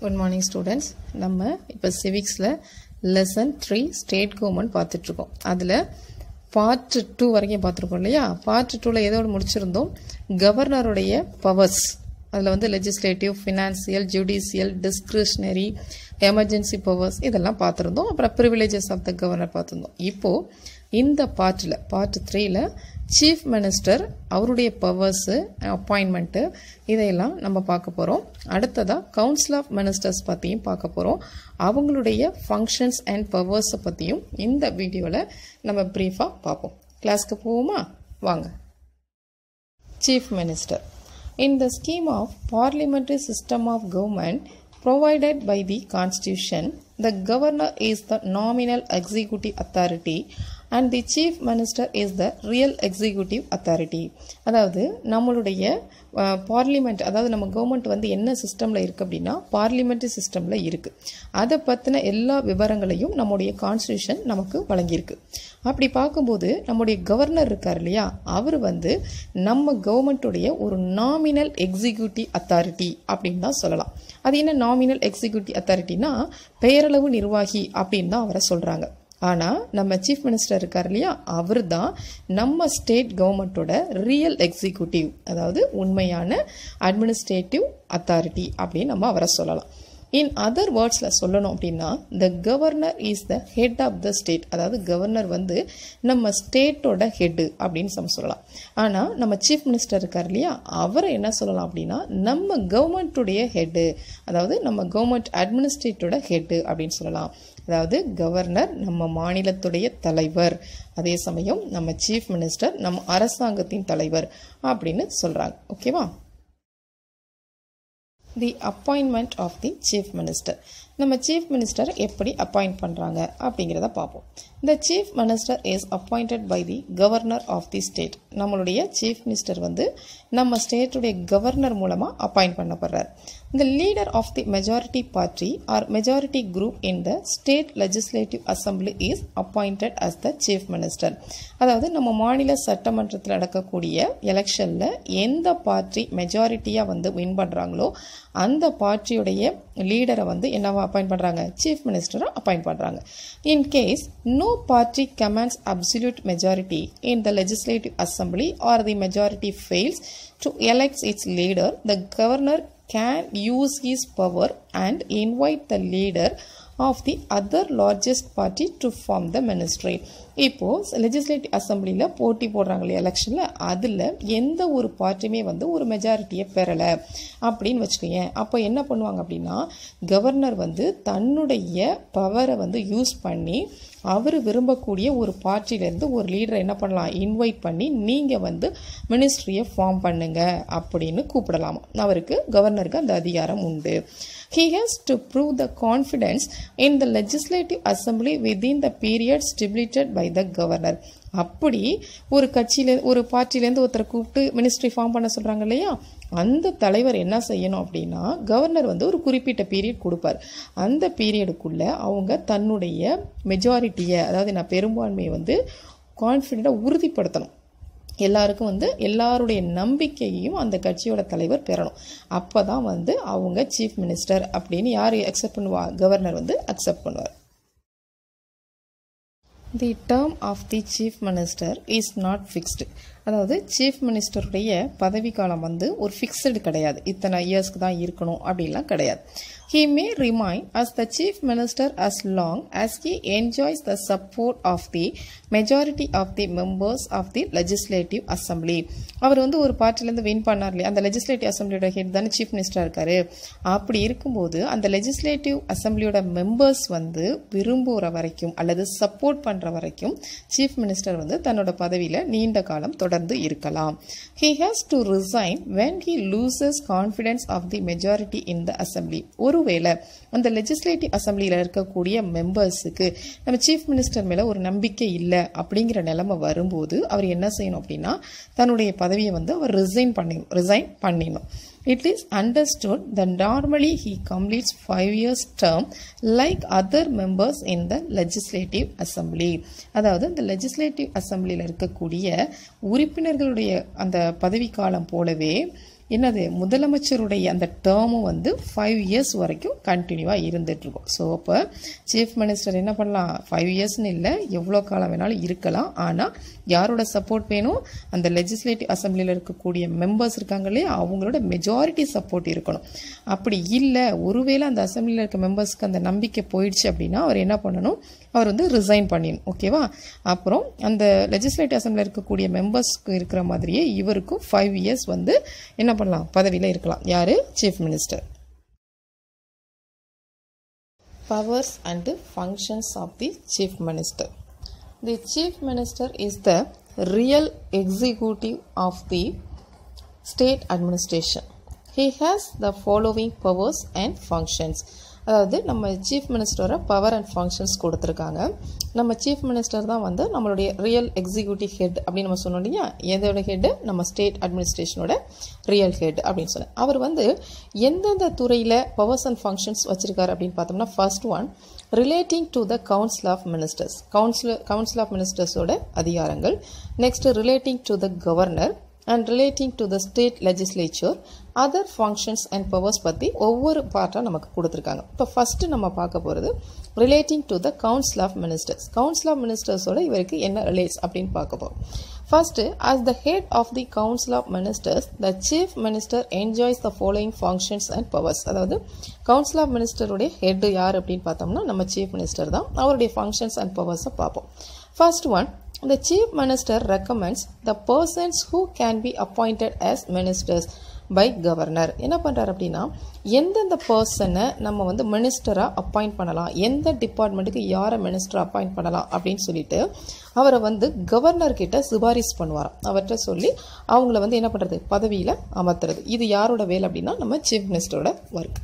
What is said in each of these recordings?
Good morning students நம்ம இப்போ சிவிக்ஸில் லெசன் த்ரீ ஸ்டேட் கவர்மெண்ட் பார்த்துட்ருக்கோம் அதில் பார்ட் டூ வரைக்கும் பார்த்துருக்கோம் இல்லையா பார்ட் டூவில் எதோடு முடிச்சிருந்தோம் கவர்னருடைய பவர்ஸ் அதில் வந்து legislative financial judicial discretionary emergency powers இதெல்லாம் பார்த்துருந்தோம் அப்புறம் ப்ரிவிலேஜஸ் ஆஃப் த கவர்னர் பார்த்துருந்தோம் இப்போது இந்த பார்ட்டில் பார்ட் த்ரீல சீஃப் மினிஸ்டர் அவருடைய பவர்ஸு அப்பாயின்மெண்ட்டு இதையெல்லாம் நம்ம பார்க்க போகிறோம் அடுத்ததாக கவுன்சில் ஆஃப் மினிஸ்டர்ஸ் பற்றியும் பார்க்க போகிறோம் அவங்களுடைய ஃபங்க்ஷன்ஸ் அண்ட் பவர்ஸை பற்றியும் இந்த வீடியோவில் நம்ம ப்ரீஃபாக பார்ப்போம் கிளாஸ்க்கு போவோமா வாங்க Chief Minister. In the scheme of parliamentary system of government provided by the Constitution, the governor is the nominal executive authority and the chief minister is the real executive authority. அதாவது நம்மளுடைய பார்லிமெண்ட் அதாவது நம்ம government வந்து என்ன சிஸ்டமில் இருக்குது அப்படின்னா parliamentary சிஸ்டமில் இருக்குது அதை பற்றின எல்லா விவரங்களையும் நம்முடைய கான்ஸ்டியூஷன் நமக்கு வழங்கியிருக்கு அப்படி பார்க்கும்போது நம்முடைய கவர்னர் இருக்கார் இல்லையா அவர் வந்து நம்ம கவர்மெண்ட்டுடைய ஒரு நாமினல் எக்ஸிக்யூட்டிவ் அத்தாரிட்டி அப்படின்னு தான் சொல்லலாம் அது என்ன நாமினல் எக்ஸிக்யூட்டிவ் அத்தாரிட்டினா பெயரளவு நிர்வாகி அப்படின்னு தான் அவரை சொல்கிறாங்க ஆனால் நம்ம சீஃப் மினிஸ்டர் இருக்கார் இல்லையா அவர் தான் நம்ம ஸ்டேட் கவர்மெண்ட்டோட ரியல் எக்ஸிக்யூட்டிவ் அதாவது உண்மையான அட்மினிஸ்ட்ரேட்டிவ் அத்தாரிட்டி அப்படின்னு நம்ம அவரை சொல்லலாம் இன் அதர் வேர்ட்ஸில் சொல்லணும் அப்படின்னா the governor is the head of the state அதாவது கவர்னர் வந்து நம்ம ஸ்டேட்டோட ஹெட்டு அப்படின்னு நம்ம சொல்லலாம் ஆனால் நம்ம சீஃப் மினிஸ்டர் இருக்கார் இல்லையா அவரை என்ன சொல்லலாம் அப்படின்னா நம்ம கவர்மெண்ட்டுடைய ஹெட்டு அதாவது நம்ம கவர்மெண்ட் அட்மினிஸ்ட்ரேட்டோட ஹெட்டு அப்படின்னு சொல்லலாம் அதாவது கவர்னர் நம்ம மாநிலத்துடைய தலைவர் அதே சமயம் நம்ம சீஃப் மினிஸ்டர் நம்ம அரசாங்கத்தின் தலைவர் அப்படின்னு சொல்கிறாங்க ஓகேவா the appointment of the chief minister நம்ம சீஃப் மினிஸ்டர் எப்படி அப்பாயிண்ட் பண்ணுறாங்க அப்படிங்கிறத பார்ப்போம் the chief minister is appointed by the governor of the state நம்மளுடைய சீஃப் மினிஸ்டர் வந்து நம்ம ஸ்டேட்டுடைய கவர்னர் மூலமாக அப்பாயிண்ட் பண்ணப்படுறார் The leader of the majority party or majority group in the state legislative assembly is appointed as the chief minister. அதாவது நம்ம மாநில சட்டமன்றத்தில் நடக்கக்கூடிய எலெக்ஷனில் எந்த பார்ட்டி மெஜாரிட்டியாக வந்து வின் பண்ணுறாங்களோ அந்த பார்ட்டியுடைய லீடரை வந்து என்னவா அப்பாயிண்ட் பண்ணுறாங்க சீஃப் மினிஸ்டரை அப்பாயிண்ட் பண்ணுறாங்க in case no party commands absolute majority in the legislative assembly or the majority fails to elect its leader the governor can use his power and invite the leader of the other largest party to form the ministry இப்போது legislative அசம்பிளியில் போட்டி போடுறாங்க இல்லையா எலெக்ஷனில் அதில் எந்த ஒரு பார்ட்டியுமே வந்து ஒரு மெஜாரிட்டியை பெறலை அப்படின்னு வச்சுக்கோங்க அப்போ என்ன பண்ணுவாங்க அப்படின்னா கவர்னர் வந்து தன்னுடைய பவரை வந்து யூஸ் பண்ணி அவர் விரும்பக்கூடிய ஒரு பார்ட்டியிலேருந்து ஒரு லீடரை என்ன பண்ணலாம் இன்வைட் பண்ணி நீங்கள் வந்து மினிஸ்ட்ரியை ஃபார்ம் பண்ணுங்க அப்படின்னு கூப்பிடலாமா அவருக்கு கவர்னருக்கு அந்த அதிகாரம் உண்டு he has to prove the confidence in the legislative assembly within the period stipulated by the governor அப்படி ஒரு கட்சியில ஒரு பார்ட்டிலேருந்து ஒருத்தரை கூப்பிட்டு மினிஸ்ட்ரி ஃபார்ம் பண்ண சொல்கிறாங்க இல்லையா அந்த தலைவர் என்ன செய்யணும் அப்படின்னா கவர்னர் வந்து ஒரு குறிப்பிட்ட பீரியட் கொடுப்பார் அந்த பீரியடுக்குள்ளே அவங்க தன்னுடைய மெஜாரிட்டியை அதாவது நான் பெரும்பான்மையை வந்து கான்ஃபிடெண்ட்டாக உறுதிப்படுத்தணும் எல்லாருக்கும் வந்து எல்லாருடைய நம்பிக்கையையும் அந்த கட்சியோட தலைவர் பெறணும் அப்போ தான் வந்து அவங்க சீஃப் மினிஸ்டர் அப்படின்னு யார் அக்செப்ட் பண்ணுவா கவர்னர் வந்து அக்செப்ட் பண்ணுவார் the term of the chief minister is not fixed அதாவது சீஃப் மினிஸ்டருடைய பதவி காலம் வந்து ஒரு ஃபிக்ஸ்டு கிடையாது இத்தனை இயர்ஸ்க்கு தான் இருக்கணும் அப்படின்லாம் கிடையாது He may remain as the chief minister as long as he enjoys the support of the majority of the members of the legislative assembly. அவர் வந்து ஒரு பார்ட்டிலேருந்து வின் பண்ணார் இல்லையா அந்த லெஜிஸ்லேட்டிவ் அசம்பிளியோட ஹெட் தானே சீஃப் மினிஸ்டராக இருக்காரு அப்படி இருக்கும்போது அந்த லெஜிஸ்லேட்டிவ் அசம்பிளியோட மெம்பர்ஸ் வந்து விரும்புகிற வரைக்கும் அல்லது சப்போர்ட் பண்ணுற வரைக்கும் சீஃப் மினிஸ்டர் வந்து தன்னோட பதவியில் நீண்ட காலம் தொடர்ந்து இருக்கலாம் he has to resign when he loses confidence of the majority in the assembly ஒருவேளை அந்த லெஜிஸ்லேட்டிவ் அசம்பிளியில் இருக்கக்கூடிய மெம்பர்ஸுக்கு நம்ம சீஃப் மினிஸ்டர் மேலே ஒரு நம்பிக்கை இல்லை அப்படிங்கிற நிலைமை வரும்போது அவர் என்ன செய்யணும் அப்படின்னா தன்னுடைய பதவியை வந்து அவர் ரிசைன் பண்ணி ரிசைன் பண்ணிடணும் It is understood that normally he completes five years term like other members in the legislative assembly. அதாவது இந்த legislative assemblyல இருக்கக்கூடிய உறுப்பினர்களுடைய அந்த பதவிக்காலம் போலவே என்னது முதலமைச்சருடைய அந்த டேர்மும் வந்து ஃபைவ் இயர்ஸ் வரைக்கும் கண்டினியூவாக இருந்துட்டு இருக்கும் ஸோ அப்போ சீஃப் மினிஸ்டர் என்ன பண்ணலாம் ஃபைவ் இயர்ஸ்னு இல்லை எவ்வளோ காலம் வேணாலும் இருக்கலாம் ஆனால் யாரோட சப்போர்ட் வேணும் அந்த லெஜிஸ்லேட்டிவ் அசம்பிளியில் இருக்கக்கூடிய மெம்பர்ஸ் இருக்காங்க இல்லையா அவங்களோட மெஜாரிட்டி சப்போர்ட் இருக்கணும் அப்படி இல்லை ஒருவேளை அந்த அசம்பிளியில் இருக்க மெம்பர்ஸ்க்கு அந்த நம்பிக்கை போயிடுச்சு அப்படின்னா அவர் என்ன பண்ணணும் அவர் வந்து ரிசைன் பண்ணிடணும் ஓகேவா அப்புறம் அந்த லெஜிஸ்லேட்டிவ் அசம்பிளியில் இருக்கக்கூடிய மெம்பர்ஸ்க்கு இருக்கிற மாதிரியே இவருக்கும் ஃபைவ் இயர்ஸ் வந்து என்ன பண்ணலாம் பதவியில் இருக்கலாம் யார் chief minister powers and functions of the chief minister the chief minister is the real executive of the state administration he has the following powers and functions அதாவது நம்ம சீஃப் மினிஸ்டரை பவர் அண்ட் ஃபங்க்ஷன்ஸ் கொடுத்துருக்காங்க நம்ம chief minister தான் வந்து நம்மளுடைய real executive head அப்படின்னு நம்ம சொன்னோம் இல்லையா எதோட ஹெட் நம்ம ஸ்டேட் அட்மினிஸ்ட்ரேஷனோட ரியல் ஹெட் அப்படின்னு சொன்னேன் அவர் வந்து எந்தெந்த துறையில் பவர்ஸ் அண்ட் ஃபங்க்ஷன்ஸ் வச்சிருக்காரு அப்படின்னு பார்த்தோம்னா first one relating to the council of ministers council council of மினிஸ்டர்ஸோட அதிகாரங்கள் next relating to the governor and relating to the state legislature other functions and powers பற்றி ஒவ்வொரு பார்ட்டாக நமக்கு கொடுத்துருக்காங்க இப்போ ஃபஸ்ட்டு நம்ம பார்க்க போகிறது relating to the council of ministers council of மினிஸ்டர்ஸோட இவருக்கு என்ன ரிலேட்ஸ் அப்படின்னு பார்க்க போகிறோம் first as the head of the council of ministers the chief minister enjoys the following functions and powers அதாவது கவுன்சில் ஆஃப் மினிஸ்டருடைய ஹெட் யார் அப்படின்னு பார்த்தோம்னா நம்ம சீஃப் மினிஸ்டர் தான் அவருடைய ஃபங்க்ஷன்ஸ் அண்ட் பவர்ஸை பார்ப்போம் first one The chief minister recommends the persons who can be appointed as ministers by governor என்ன பண்ணுறாரு அப்படின்னா எந்தெந்த பர்சனை நம்ம வந்து மினிஸ்டராக அப்பாயிண்ட் பண்ணலாம் எந்த டிபார்ட்மெண்ட்டுக்கு யாரை மினிஸ்டர் அப்பாயிண்ட் பண்ணலாம் அப்படின்னு சொல்லிட்டு அவரை வந்து கவர்னர் கிட்ட சிபாரிசு பண்ணுவாராம் அவர்கிட்ட சொல்லி அவங்கள வந்து என்ன பண்ணுறது பதவியில் அமர்த்துறது இது யாரோட வேலை அப்படின்னா நம்ம சீஃப் மினிஸ்டரோட work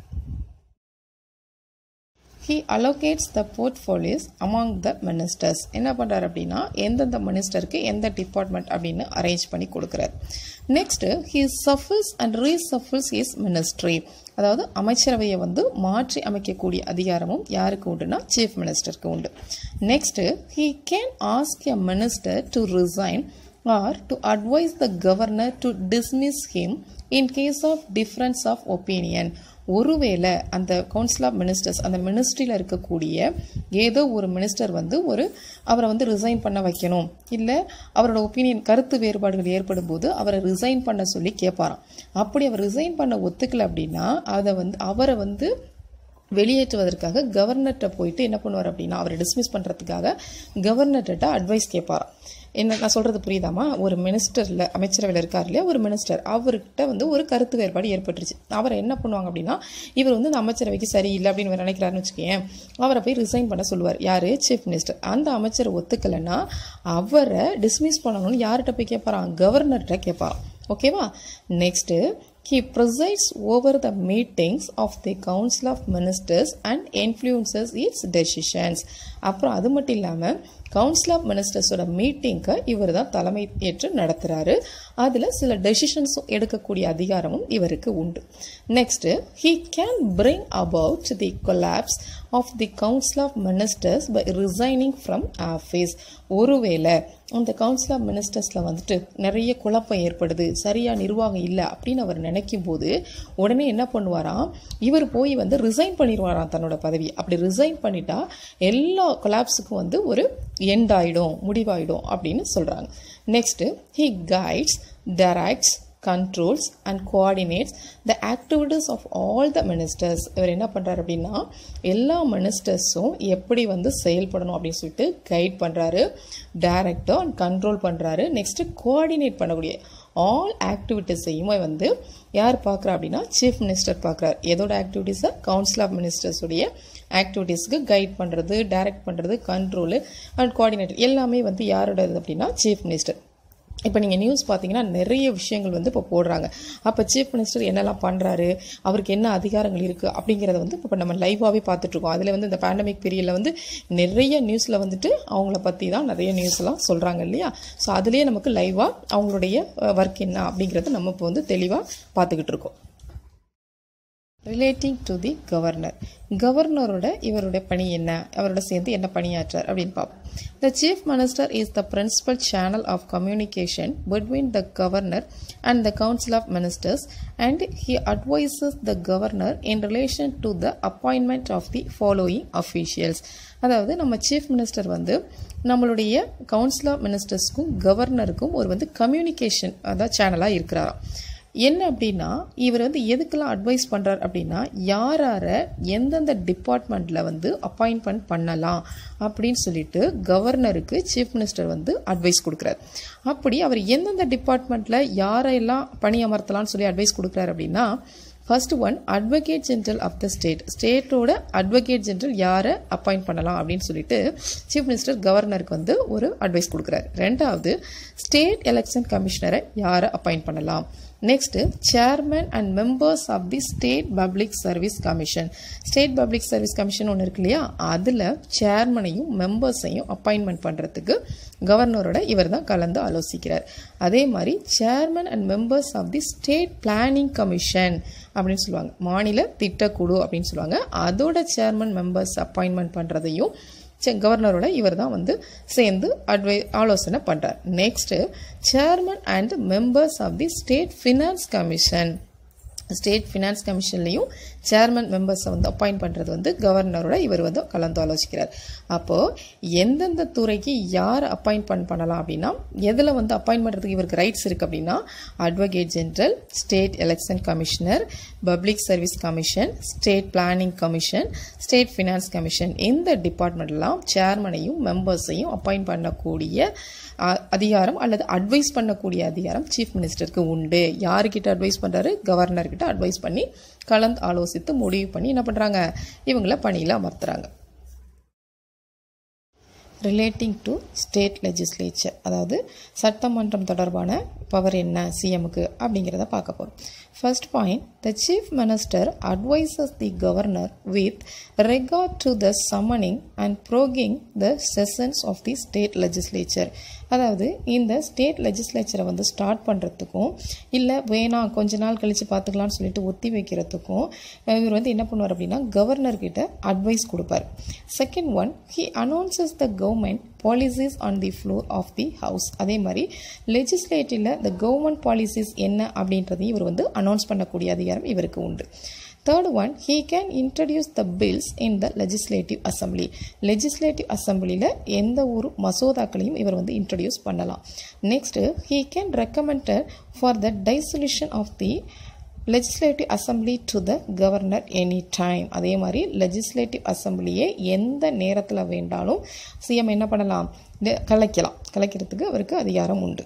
he allocates the portfolios among the ministers என்ன பண்ணுறாரு அப்படின்னா எந்தெந்த மினிஸ்டருக்கு எந்த டிபார்ட்மெண்ட் அப்படின்னு அரேஞ்ச் பண்ணி கொடுக்குறாரு next he shuffles and reshuffles is ministry அதாவது அமைச்சரவையை வந்து மாற்றி அமைக்கக்கூடிய அதிகாரமும் யாருக்கு உண்டுனா சீஃப் மினிஸ்டருக்கு உண்டு next he can ask a minister to resign or to advise the governor to dismiss him in case of difference of opinion ஒருவேளை அந்த கவுன்சில் ஆஃப் மினிஸ்டர்ஸ் அந்த மினிஸ்ட்ரியில் இருக்கக்கூடிய ஏதோ ஒரு மினிஸ்டர் வந்து ஒரு அவரை வந்து ரிசைன் பண்ண வைக்கணும் இல்லை அவரோட ஒப்பீனியன் கருத்து வேறுபாடுகள் ஏற்படும் போது அவரை ரிசைன் பண்ண சொல்லி கேட்பாராம் அப்படி அவர் ரிசைன் பண்ண ஒத்துக்கல அப்படின்னா அதை வந்து அவரை வந்து வெளியேற்றுவதற்காக கவர்னர்கிட்ட போயிட்டு என்ன பண்ணுவார் அப்படின்னா அவரை டிஸ்மிஸ் பண்ணுறதுக்காக கவர்னர்கிட்ட அட்வைஸ் கேட்பாராம் என்ன நான் சொல்கிறது புரியுதாமா ஒரு மினிஸ்டரில் அமைச்சரவையில் இருக்கார் இல்லையா ஒரு மினிஸ்டர் அவர்கிட்ட வந்து ஒரு கருத்து வேறுபாடு ஏற்பட்டுருச்சு அவரை என்ன பண்ணுவாங்க அப்படின்னா இவர் வந்து இந்த அமைச்சரவைக்கு சரியில்லை அப்படின்னு இவர் நினைக்கிறாருன்னு வச்சுக்கேன் அவரை போய் ரிசைன் பண்ண சொல்லுவார் யார் சீஃப் மினிஸ்டர் அந்த அமைச்சர் ஒத்துக்கலைன்னா அவரை டிஸ்மிஸ் பண்ணணும்னு யார்கிட்ட போய் கேட்பாராம் கவர்னர்கிட்ட கேட்பாராம் ஓகேவா next He presides over the meetings of the Council of Ministers and influences its decisions. அப்புறம் அது மட்டும் இல்லாமல் கவுன்சில் ஆஃப் மினிஸ்டர்ஸோட மீட்டிங்கை இவர் தான் தலைமை ஏற்று நடத்துகிறாரு அதில் சில டெசிஷன்ஸும் எடுக்கக்கூடிய அதிகாரமும் இவருக்கு உண்டு next he can bring about the collapse of the council of ministers by resigning from office ஒருவேளை அந்த கவுன்சில் ஆஃப் மினிஸ்டர்ஸில் வந்துட்டு நிறைய குழப்பம் ஏற்படுது சரியாக நிர்வாகம் இல்லை அப்படின்னு அவர் நினைக்கும் போது உடனே என்ன பண்ணுவாராம் இவர் போய் வந்து ரிசைன் பண்ணிடுவாராம் தன்னோட பதவி அப்படி ரிசைன் பண்ணிட்டா எல்லா கொலாப்ஸுக்கும் வந்து ஒரு எண்ட் ஆகிடும் முடிவாயிடும் அப்படின்னு சொல்கிறாங்க next he guides directs controls and coordinates the activities of all the ministers இவர் என்ன பண்ணுறாரு அப்படின்னா எல்லா மினிஸ்டர்ஸும் எப்படி வந்து செயல்படணும் அப்படின்னு சொல்லிட்டு கைட் பண்ணுறாரு டைரக்டாக அண்ட் கண்ட்ரோல் பண்ணுறாரு நெக்ஸ்ட்டு கோஆர்டினேட் பண்ணக்கூடிய ஆல் ஆக்டிவிட்டீஸையுமே வந்து யார் பார்க்குறா அப்படின்னா சீஃப் மினிஸ்டர் பார்க்குறாரு எதோட ஆக்டிவிட்டீஸை கவுன்சில் ஆஃப் மினிஸ்டர்ஸுடைய ஆக்டிவிட்டீஸ்க்கு கைட் பண்ணுறது டைரக்ட் பண்ணுறது கண்ட்ரோலு அண்ட் கோஆர்டினேட்டர் எல்லாமே வந்து யாரோடது அப்படின்னா சீஃப் மினிஸ்டர் இப்போ நீங்கள் நியூஸ் பார்த்தீங்கன்னா நிறைய விஷயங்கள் வந்து இப்போ போடுறாங்க அப்போ சீஃப் மினிஸ்டர் என்னெல்லாம் பண்ணுறாரு அவருக்கு என்ன அதிகாரங்கள் இருக்குது அப்படிங்கிறத வந்து இப்போ நம்ம லைவாகவே பார்த்துட்ருக்கோம் அதில் வந்து இந்த பேண்டமிக் பீரியடில் வந்து நிறைய நியூஸில் வந்துட்டு அவங்கள பற்றி தான் நிறைய நியூஸ்லாம் சொல்கிறாங்க இல்லையா ஸோ அதுலேயே நமக்கு லைவாக அவங்களுடைய ஒர்க் என்ன அப்படிங்கிறத நம்ம இப்போ வந்து தெளிவாக பார்த்துக்கிட்டு இருக்கோம் ரிலேட்டிங் டு தி கவர்னர் கவர்னரோட இவருடைய பணி என்ன அவரோட சேர்ந்து என்ன பணியாற்றார் அப்படின்னு பார்ப்போம் the chief minister is the principal channel of communication between the governor and the council of ministers and he advises the governor in relation to the appointment of the following officials அதாவது நம்ம chief minister வந்து நம்மளுடைய council of மினிஸ்டர்ஸ்க்கும் கவர்னருக்கும் ஒரு வந்து communication அதாவது சேனலாக இருக்கிறாராம் என்ன அப்படின்னா இவர் வந்து எதுக்கெல்லாம் அட்வைஸ் பண்ணுறார் அப்படின்னா யார் யாரை எந்தெந்த டிபார்ட்மெண்ட்டில் வந்து அப்பாயின்மெண்ட் பண்ணலாம் அப்படின்னு சொல்லிட்டு கவர்னருக்கு சீஃப் மினிஸ்டர் வந்து அட்வைஸ் கொடுக்குறாரு அப்படி அவர் எந்தெந்த டிபார்ட்மெண்ட்டில் யாரையெல்லாம் பணி அமர்த்தலாம்னு சொல்லி அட்வைஸ் கொடுக்குறாரு அப்படின்னா first one advocate general of the state ஸ்டேட்டோட அட்வொகேட் ஜெனரல் யாரை அப்பாயிண்ட் பண்ணலாம் அப்படின்னு சொல்லிட்டு சீஃப் மினிஸ்டர் கவர்னருக்கு வந்து ஒரு அட்வைஸ் கொடுக்குறாரு ரெண்டாவது ஸ்டேட் எலெக்ஷன் கமிஷனரை யாரை அப்பாயிண்ட் பண்ணலாம் next chairman and members of the state public service commission state public service commission ஒன்று இருக்கு இல்லையா அதில் சேர்மனையும் மெம்பர்ஸையும் அப்பாயின்மெண்ட் பண்ணுறதுக்கு கவர்னரோட இவர் தான் கலந்து ஆலோசிக்கிறார் அதே மாதிரி chairman and members of the state planning commission அப்படின்னு சொல்லுவாங்க மாநில திட்டக்குழு அப்படின்னு சொல்லுவாங்க அதோட சேர்மன் மெம்பர்ஸ் அப்பாயின்மெண்ட் பண்ணுறதையும் கவர்னரோட இவர் தான் வந்து சேர்ந்து அட்வை ஆலோசனை பண்ணுறார் next chairman and members of the state finance commission state finance கமிஷன்லையும் சேர்மன் மெம்பர்ஸை வந்து அப்பாயிண்ட் பண்ணுறது வந்து கவர்னரோட இவர் வந்து கலந்து ஆலோசிக்கிறார் அப்போது எந்தெந்த துறைக்கு யார் அப்பாயின்மெண்ட் பண்ணலாம் அப்படின்னா எதில் வந்து அப்பாயிண்ட் பண்ணுறதுக்கு இவருக்கு ரைட்ஸ் இருக்குது அப்படின்னா advocate general state election commissioner public service commission state planning commission state finance commission இந்த டிபார்ட்மெண்ட்லாம் சேர்மனையும் மெம்பர்ஸையும் அப்பாயிண்ட் பண்ணக்கூடிய அதிகாரம் அல்லது அட்வைஸ் பண்ணக்கூடிய அதிகாரம் சீஃப் மினிஸ்டருக்கு உண்டு யாருக்கிட்ட அட்வைஸ் பண்ணுறாரு கவர்னர்கிட்ட அட்வைஸ் பண்ணி கலந்து ஆலோசித்து முடிவு பண்ணி என்ன பண்ணுறாங்க இவங்கள பணியில் அமர்த்துறாங்க ரிலேட்டிங் டு ஸ்டேட் லெஜிஸ்லேச்சர் அதாவது சட்டமன்றம் தொடர்பான பவர் என்ன சிஎம்முக்கு அப்படிங்கிறத பார்க்க போகிறோம் first point the chief minister advises the governor with regard to the summoning and proroguing the sessions of the state legislature அதாவது இந்த ஸ்டேட் லெஜிஸ்லேச்சரை வந்து ஸ்டார்ட் பண்ணுறதுக்கும் இல்லை வேணாம் கொஞ்ச நாள் கழித்து பார்த்துக்கலாம்னு சொல்லிட்டு ஒத்தி வைக்கிறதுக்கும் இவர் வந்து என்ன பண்ணுவார் அப்படின்னா கவர்னர்கிட்ட அட்வைஸ் கொடுப்பார் second one he announces the government policies on the floor of the house அதே மாதிரி லெஜிஸ்லேட்டிவில் த கவர்மெண்ட் பாலிசிஸ் என்ன அப்படின்றதையும் இவர் வந்து அனௌன்ஸ் பண்ணக்கூடிய அதிகாரம் இவருக்கு உண்டு third one he can introduce the bills in the legislative assembly legislative அசம்பிளியில் எந்த ஒரு மசோதாக்களையும் இவர் வந்து இன்ட்ரடியூஸ் பண்ணலாம் next he can recommended for the dissolution of the legislative assembly to the governor any time அதே மாதிரி லெஜிஸ்லேட்டிவ் அசம்பிளியை எந்த நேரத்தில் வேண்டாலும் சிஎம் என்ன பண்ணலாம் கலைக்கலாம் கலைக்கிறதுக்கு அவருக்கு அதிகாரம் உண்டு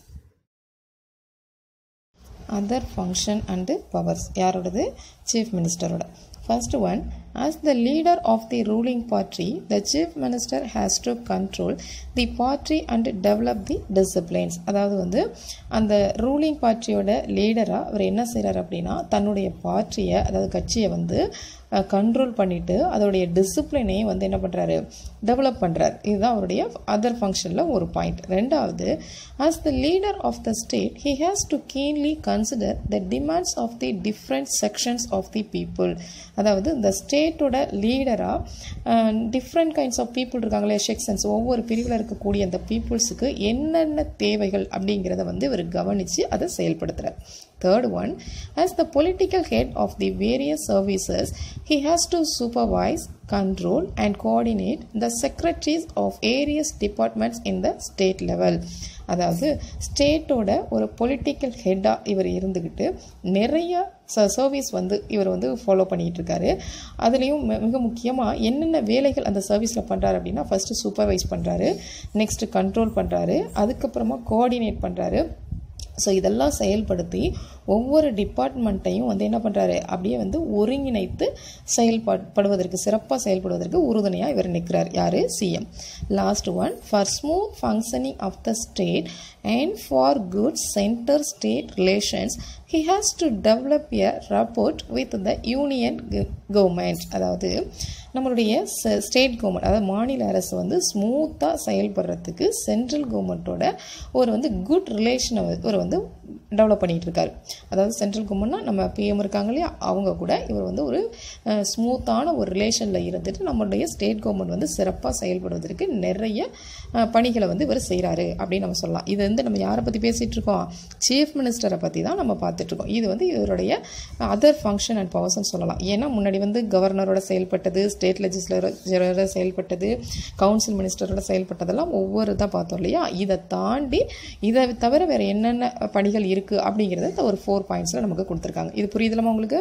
அதர் ஃபங்க்ஷன் அண்டு பவர்ஸ் யாரோடது சீஃப் மினிஸ்டரோட first one as the leader of the ruling party the chief minister has to control the party and develop the disciplines அதாவது வந்து அந்த ரூலிங் பார்ட்டியோட லீடராக அவர் என்ன செய்கிறார் அப்படின்னா தன்னுடைய பார்ட்டியை அதாவது கட்சியை வந்து கண்ட்ரோல் பண்ணிவிட்டு அதோடைய டிசிப்ளினையும் வந்து என்ன பண்ணுறாரு டெவலப் பண்ணுறாரு இதுதான் அவருடைய அதர் ஃபங்க்ஷனில் ஒரு பாயிண்ட் ரெண்டாவது as the leader of the state he has to keenly consider the demands of the different sections of the people அதாவது இந்த ஸ்டேட்டோட லீடராக டிஃப்ரெண்ட் கைண்ட்ஸ் ஆஃப் பீப்புள் இருக்காங்களே செக்ஷன்ஸ் ஒவ்வொரு பிரிவில் இருக்கக்கூடிய அந்த பீப்புள்ஸுக்கு என்னென்ன தேவைகள் அப்படிங்கிறத வந்து இவர் கவனித்து அதை செயல்படுத்துகிறார் Third one, as the political head of the various services, he has to supervise, control, and coordinate the secretaries of various departments in the state level. அதாவது ஸ்டேட்டோட ஒரு பொலிட்டிக்கல் ஹெட்டாக இவர் இருந்துக்கிட்டு நிறைய ச சர்வீஸ் வந்து இவர் வந்து ஃபாலோ பண்ணிகிட்டு இருக்காரு அதுலேயும் மிக முக்கியமாக என்னென்ன வேலைகள் அந்த சர்வீஸில் பண்ணுறாரு அப்படின்னா ஃபஸ்ட்டு சூப்பர்வைஸ் பண்ணுறாரு நெக்ஸ்ட்டு கண்ட்ரோல் பண்ணுறாரு அதுக்கப்புறமா கோஆர்டினேட் பண்ணுறாரு ஸோ இதெல்லாம் செயல்படுத்தி ஒவ்வொரு டிபார்ட்மெண்ட்டையும் வந்து என்ன பண்ணுறாரு அப்படியே வந்து ஒருங்கிணைத்து செயல்படுவதற்கு சிறப்பாக செயல்படுவதற்கு உறுதுணையாக இவர் நிற்கிறார் யார் CM last one for smooth functioning of the state and for good centre state relations he has to develop a rapport with the union government அதாவது நம்மளுடைய ஸ்டேட் கவர்மெண்ட் அதாவது மாநில அரசு வந்து ஸ்மூத்தாக செயல்படுறதுக்கு சென்ட்ரல் கவர்மெண்ட்டோட ஒரு வந்து குட் ரிலேஷனை ஒரு வந்து டெவலப் பண்ணிகிட்டு இருக்காரு அதாவது சென்ட்ரல் கவர்மெண்ட்னா நம்ம பிஎம் இருக்காங்க இல்லையா அவங்க கூட இவர் வந்து ஒரு ஸ்மூத்தான ஒரு ரிலேஷனில் இருந்துட்டு நம்மளுடைய ஸ்டேட் கவர்மெண்ட் வந்து சிறப்பாக செயல்படுவதற்கு நிறைய அஹ், பணிகளை வந்து இவர் செய்கிறாரு அப்படின்னு நம்ம சொல்லலாம் இது வந்து நம்ம யாரை பற்றி பேசிகிட்டு இருக்கோம் சீஃப் மினிஸ்டரை பற்றி தான் நம்ம பார்த்துட்டு இருக்கோம் இது வந்து இவருடைய அதர் ஃபங்க்ஷன் அண்ட் பவர்ஸ்னு சொல்லலாம் ஏன்னா முன்னாடி வந்து கவர்னரோட செயல்பட்டது ஸ்டேட் லெஜிஸ்லேட்டரோட செயல்பட்டது கவுன்சில் மினிஸ்டரோட செயல்பட்டதெல்லாம் ஒவ்வொரு இதாக பார்த்தோம் இல்லையா இதை தாண்டி இதை தவிர வேறு என்னென்ன பணிகள் இருக்குது அப்படிங்கிறத இந்த ஒரு ஃபோர் பாயிண்ட்ஸில் நமக்கு கொடுத்துருக்காங்க இது புரியுதுலமா உங்களுக்கு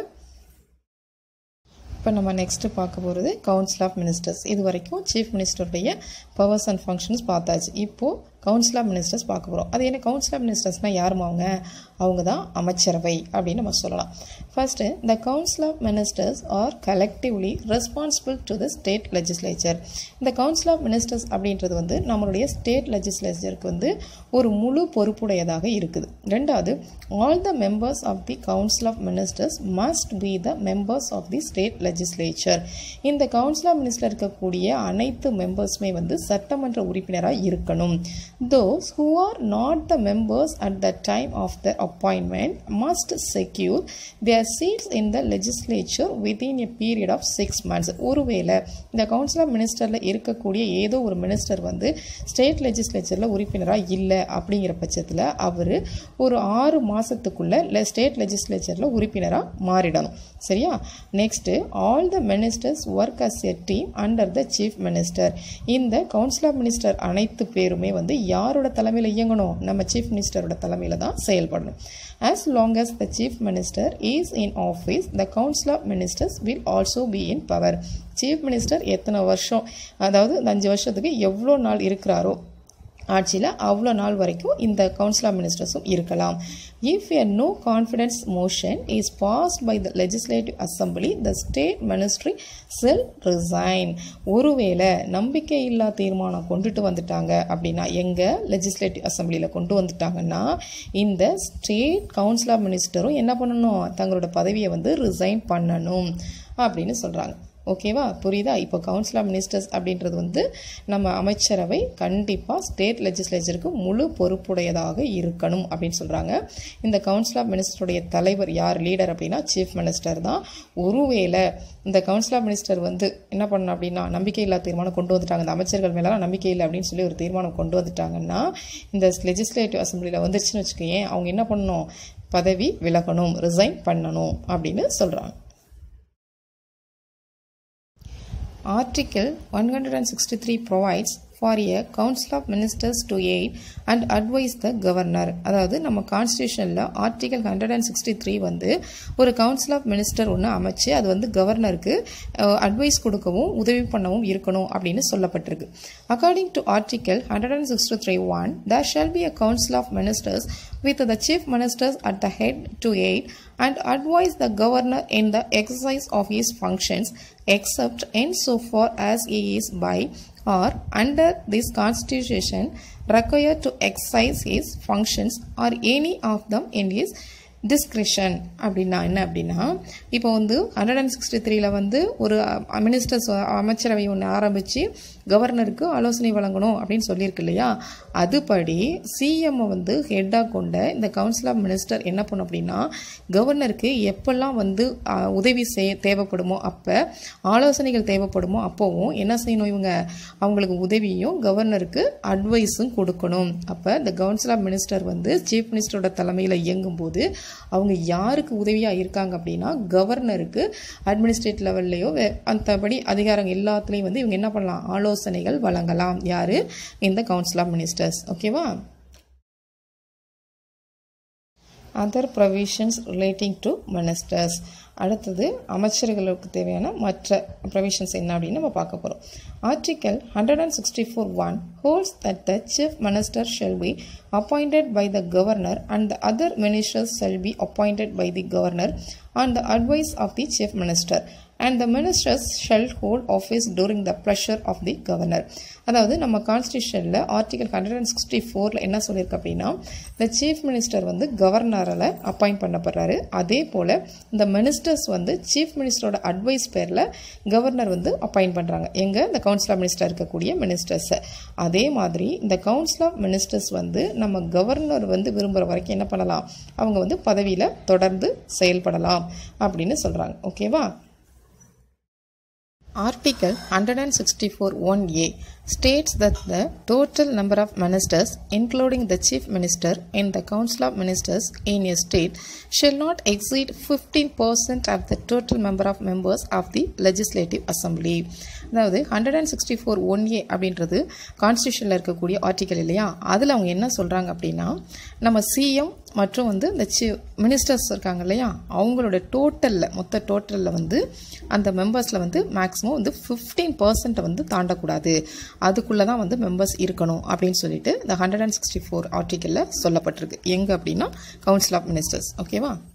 இப்போ நம்ம நெக்ஸ்ட்டு பார்க்க போகிறது கவுன்சில் ஆஃப் மினிஸ்டர்ஸ் இது வரைக்கும் சீஃப் மினிஸ்டருடைய பவர்ஸ் அண்ட் ஃபங்க்ஷன்ஸ் பார்த்தாச்சு இப்போது கவுன்சில் ஆஃப் மினிஸ்டர்ஸ் பார்க்க போகிறோம் அது என்ன கவுன்சில் ஆஃப் மினிஸ்டர்ஸ்னால் யாருமா அவங்க அவங்க தான் அமைச்சரவை அப்படின்னு நம்ம சொல்லலாம் first the council of ministers are collectively responsible to the state legislature இந்த கவுன்சில் ஆஃப் மினிஸ்டர்ஸ் அப்படின்றது வந்து நம்மளுடைய ஸ்டேட் லெஜிஸ்லேச்சருக்கு வந்து ஒரு முழு பொறுப்புடையதாக இருக்குது ரெண்டாவது all the members of the council of ministers must be the members of the state legislature இந்த கவுன்சில் ஆஃப் மினிஸ்டர் இருக்கக்கூடிய அனைத்து மெம்பர்ஸுமே வந்து சட்டமன்ற உறுப்பினராக இருக்கணும் those who are not the members at the time of their appointment must secure their seats in the legislature within a period of six months ஒருவேளை இந்த council of மினிஸ்டரில் இருக்கக்கூடிய ஏதோ ஒரு மினிஸ்டர் வந்து ஸ்டேட் லெஜிஸ்லேச்சரில் உறுப்பினராக இல்லை அப்படிங்கிற பட்சத்தில் அவர் ஒரு ஆறு மாதத்துக்குள்ளே ஸ்டேட் லெஜிஸ்லேச்சரில் உறுப்பினராக மாறிடணும் சரியா next all the ministers work as a team under the chief minister இந்த கவுன்சில் ஆஃப் மினிஸ்டர் அனைத்து பேருமே வந்து யாரோட தலைமையில் இயங்கணும் நம்ம சீஃப் மினிஸ்டரோட தலைமையில் தான் செயல்படணும் as long as the chief minister is in office the council of ministers will also be in power chief minister எத்தனை வருஷம் அதாவது இந்த அஞ்சு வருஷத்துக்கு எவ்வளோ நாள் இருக்கிறாரோ ஆட்சியில் அவ்வளோ நாள் வரைக்கும் இந்த கவுன்சில் ஆஃப் மினிஸ்டர்ஸும் இருக்கலாம் if a no confidence motion is passed by the legislative assembly the state ministry shall resign ஒருவேளை நம்பிக்கை இல்லா தீர்மானம் கொண்டுட்டு வந்துட்டாங்க அப்படின்னா எங்கள் லெஜிஸ்லேட்டிவ் அசம்பிளியில் கொண்டு வந்துட்டாங்கன்னா இந்த ஸ்டேட் கவுன்சில் ஆஃப் மினிஸ்டரும் என்ன பண்ணணும் தங்களோட பதவியை வந்து ரிசைன் பண்ணணும் அப்படின்னு சொல்கிறாங்க ஓகேவா புரியுதா இப்போ கவுன்சில் ஆஃப் மினிஸ்டர்ஸ் அப்படின்றது வந்து நம்ம அமைச்சரவை கண்டிப்பாக ஸ்டேட் லெஜிஸ்லேச்சருக்கு முழு பொறுப்புடையதாக இருக்கணும் அப்படின்னு சொல்கிறாங்க இந்த கவுன்சில் ஆஃப் மினிஸ்டருடைய தலைவர் யார் லீடர் அப்படின்னா சீஃப் மினிஸ்டர் தான் ஒருவேளை இந்த கவுன்சில் ஆஃப் மினிஸ்டர் வந்து என்ன பண்ணணும் அப்படின்னா நம்பிக்கை இல்லா தீர்மானம் கொண்டு வந்துட்டாங்க இந்த அமைச்சர்கள் மேலாம் நம்பிக்கை இல்லை அப்படின்னு சொல்லி ஒரு தீர்மானம் கொண்டு வந்துட்டாங்கன்னா இந்த லெஜிஸ்லேட்டிவ் அசம்பிளியில் வந்துருச்சுன்னு வச்சுக்கோயேன் அவங்க என்ன பண்ணணும் பதவி விலகணும் ரிசைன் பண்ணணும் அப்படின்னு சொல்கிறாங்க Article 163 provides for a council of ministers to aid and advise the governor அதாவது நம்ம கான்ஸ்டியூஷனில் article hundred and sixty three வந்து ஒரு கவுன்சில் ஆஃப் மினிஸ்டர் ஒன்று அமைச்சு அது வந்து கவர்னருக்கு அட்வைஸ் கொடுக்கவும் உதவி பண்ணவும் இருக்கணும் அப்படின்னு சொல்லப்பட்டிருக்கு according to article hundred and sixty three one there shall be a council of ministers with the chief ministers at the head to aid and advise the governor in the exercise of his functions except insofar as he is by or under this constitution required to exercise his functions or any of them in his discretion அப்படின்னா என்ன அப்படின்னா இப்போ வந்து hundred and sixty த்ரீல வந்து ஒரு ministers அமைச்சரவை ஒன்று ஆரம்பித்து கவர்னருக்கு ஆலோசனை வழங்கணும் அப்படின்னு சொல்லியிருக்கு இல்லையா அதுபடி சிஎம் வந்து ஹெட்டாக கொண்ட இந்த கவுன்சில் ஆஃப் மினிஸ்டர் என்ன பண்ணும் அப்படின்னா கவர்னருக்கு எப்பெல்லாம் வந்து அஹ், உதவி செய் தேவைப்படுமோ அப்போ ஆலோசனைகள் தேவைப்படுமோ அப்போவும் என்ன செய்யணும் இவங்க அவங்களுக்கு உதவியும் கவர்னருக்கு அட்வைஸும் கொடுக்கணும் அப்போ இந்த கவுன்சில் ஆஃப் மினிஸ்டர் வந்து சீஃப் மினிஸ்டரோட தலைமையில் இயங்கும்போது அவங்க யாருக்கு உதவியாக இருக்காங்க அப்படின்னா கவர்னருக்கு அட்மினிஸ்ட்ரேட் லெவல்லையோ அந்தபடி அதிகாரம் எல்லாத்துலேயும் வந்து இவங்க என்ன பண்ணலாம் ஆலோசனைகள் வழங்கலாம் யார் இந்த கவுன்சில் ஆஃப் மினிஸ்டர்ஸ் ஓகேவா other provisions relating to ministers அடுத்தது அமைச்சர்களுக்கு தேவையான மற்ற ப்ரொவிஷன்ஸ் என்ன அப்படின்னு நம்ம பார்க்க போகிறோம் article hundred and sixty four one holds that the chief minister shall be appointed by the governor and the other ministers shall be appointed by the governor on the advice of the chief minister and the ministers shall hold office during the pleasure of the governor அதாவது நம்ம கான்ஸ்டியூஷனில் article hundred and sixty ஃபோரில் என்ன சொல்லியிருக்கு அப்படின்னா இந்த chief minister வந்து கவர்னரால் appoint பண்ணப்படுறாரு அதே போல் இந்த மினிஸ்டர்ஸ் வந்து சீஃப் மினிஸ்டரோட அட்வைஸ் பேரில் கவர்னர் வந்து அப்பாயிண்ட் பண்ணுறாங்க எங்கே இந்த கவுன்சில் ஆஃப் மினிஸ்டர் இருக்கக்கூடிய மினிஸ்டர்ஸை அதே மாதிரி இந்த கவுன்சில் ஆஃப் மினிஸ்டர்ஸ் வந்து நம்ம கவர்னர் வந்து விரும்புகிற வரைக்கும் என்ன பண்ணலாம் அவங்க வந்து பதவியில் தொடர்ந்து செயல்படலாம் அப்படின்னு சொல்கிறாங்க ஓகேவா Article 164 1A states that the total number of ministers, including the chief minister in the council of ministers in a state, shall not exceed 15% of the total number of members of the legislative assembly. அதாவது hundred and sixty four one A அப்படின்றது கான்ஸ்டியூஷனில் இருக்கக்கூடிய article இல்லையா அதில் அவங்க என்ன சொல்கிறாங்க அப்படின்னா நம்ம சிஎம் மற்றும் வந்து இந்த சி மினிஸ்டர்ஸ் இருக்காங்க இல்லையா அவங்களோட டோட்டலில் மொத்த டோட்டலில் வந்து அந்த மெம்பர்ஸில் வந்து மேக்ஸிமம் வந்து ஃபிஃப்டீன் பர்சன்ட்டை வந்து தாண்டக்கூடாது அதுக்குள்ளே தான் வந்து மெம்பர்ஸ் இருக்கணும் அப்படின்னு சொல்லிட்டு இந்த ஹண்ட்ரட் அண்ட் சிக்ஸ்டி ஃபோர் ஆர்டிக்கலில் சொல்லப்பட்டிருக்கு எங்கே அப்படின்னா கவுன்சில் ஆஃப் மினிஸ்டர்ஸ் ஓகேவா